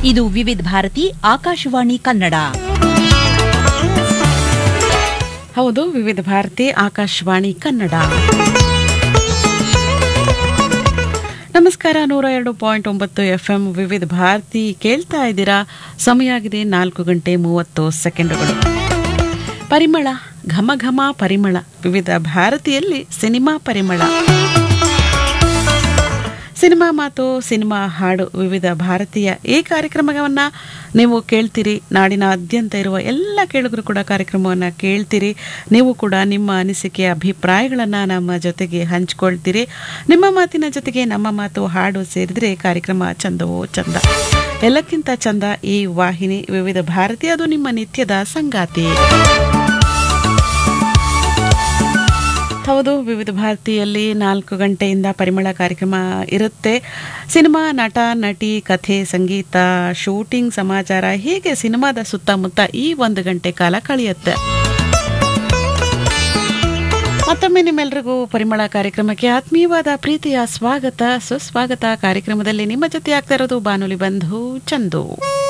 ಇದು ವಿವಿಧ ಭಾರತಿ ಆಕಾಶವಾಣಿ ಕನ್ನಡ ಹೌದು ವಿವಿಧ ಭಾರತಿ ಆಕಾಶವಾಣಿ ಕನ್ನಡ ನಮಸ್ಕಾರ ನೂರ ಎರಡು ಪಾಯಿಂಟ್ ಒಂಬತ್ತು ಎಫ್ ಎಂ ವಿವಿಧ ಭಾರತಿ ಕೇಳ್ತಾ ಇದ್ದೀರಾ ಸಮಯ ಆಗಿದೆ ನಾಲ್ಕು ಗಂಟೆ ಮೂವತ್ತು ಸೆಕೆಂಡುಗಳು ಪರಿಮಳ ಘಮ ಘಮ ಪರಿಮಳ ವಿವಿಧ ಭಾರತಿಯಲ್ಲಿ ಸಿನಿಮಾ ಪರಿಮಳ ಸಿನಿಮಾ ಮಾತು ಸಿನಿಮಾ ಹಾಡು ವಿವಿಧ ಭಾರತೀಯ ಈ ಕಾರ್ಯಕ್ರಮವನ್ನ ನೀವು ಕೇಳ್ತೀರಿ ನಾಡಿನಾದ್ಯಂತ ಇರುವ ಎಲ್ಲ ಕೇಳುಗರು ಕೂಡ ಕಾರ್ಯಕ್ರಮವನ್ನು ಕೇಳ್ತೀರಿ ನೀವು ಕೂಡ ನಿಮ್ಮ ಅನಿಸಿಕೆ ಅಭಿಪ್ರಾಯಗಳನ್ನು ನಮ್ಮ ಜೊತೆಗೆ ಹಂಚ್ಕೊಳ್ತೀರಿ ನಿಮ್ಮ ಮಾತಿನ ಜೊತೆಗೆ ನಮ್ಮ ಮಾತು ಹಾಡು ಸೇರಿದ್ರೆ ಕಾರ್ಯಕ್ರಮ ಚಂದವೋ ಚಂದ ಎಲ್ಲಕ್ಕಿಂತ ಚಂದ ಈ ವಾಹಿನಿ ವಿವಿಧ ಭಾರತಿ ಅದು ನಿಮ್ಮ ನಿತ್ಯದ ಸಂಗಾತಿ ಹೌದು ವಿವಿಧ ಭಾರತಿಯಲ್ಲಿ ನಾಲ್ಕು ಗಂಟೆಯಿಂದ ಪರಿಮಳ ಕಾರ್ಯಕ್ರಮ ಇರುತ್ತೆ ಸಿನಿಮಾ ನಟ ನಟಿ ಕಥೆ ಸಂಗೀತ ಶೂಟಿಂಗ್ ಸಮಾಚಾರ ಹೀಗೆ ಸಿನಿಮಾದ ಸುತ್ತಮುತ್ತ ಈ ಒಂದು ಗಂಟೆ ಕಾಲ ಕಳೆಯುತ್ತೆ ಮತ್ತೊಮ್ಮೆ ನಿಮ್ಮೆಲ್ರಿಗೂ ಪರಿಮಳ ಕಾರ್ಯಕ್ರಮಕ್ಕೆ ಆತ್ಮೀಯವಾದ ಪ್ರೀತಿಯ ಸ್ವಾಗತ ಸುಸ್ವಾಗತ ಕಾರ್ಯಕ್ರಮದಲ್ಲಿ ನಿಮ್ಮ ಜೊತೆ ಆಗ್ತಾ ಇರೋದು ಬಾನುಲಿ ಬಂಧು ಚಂದು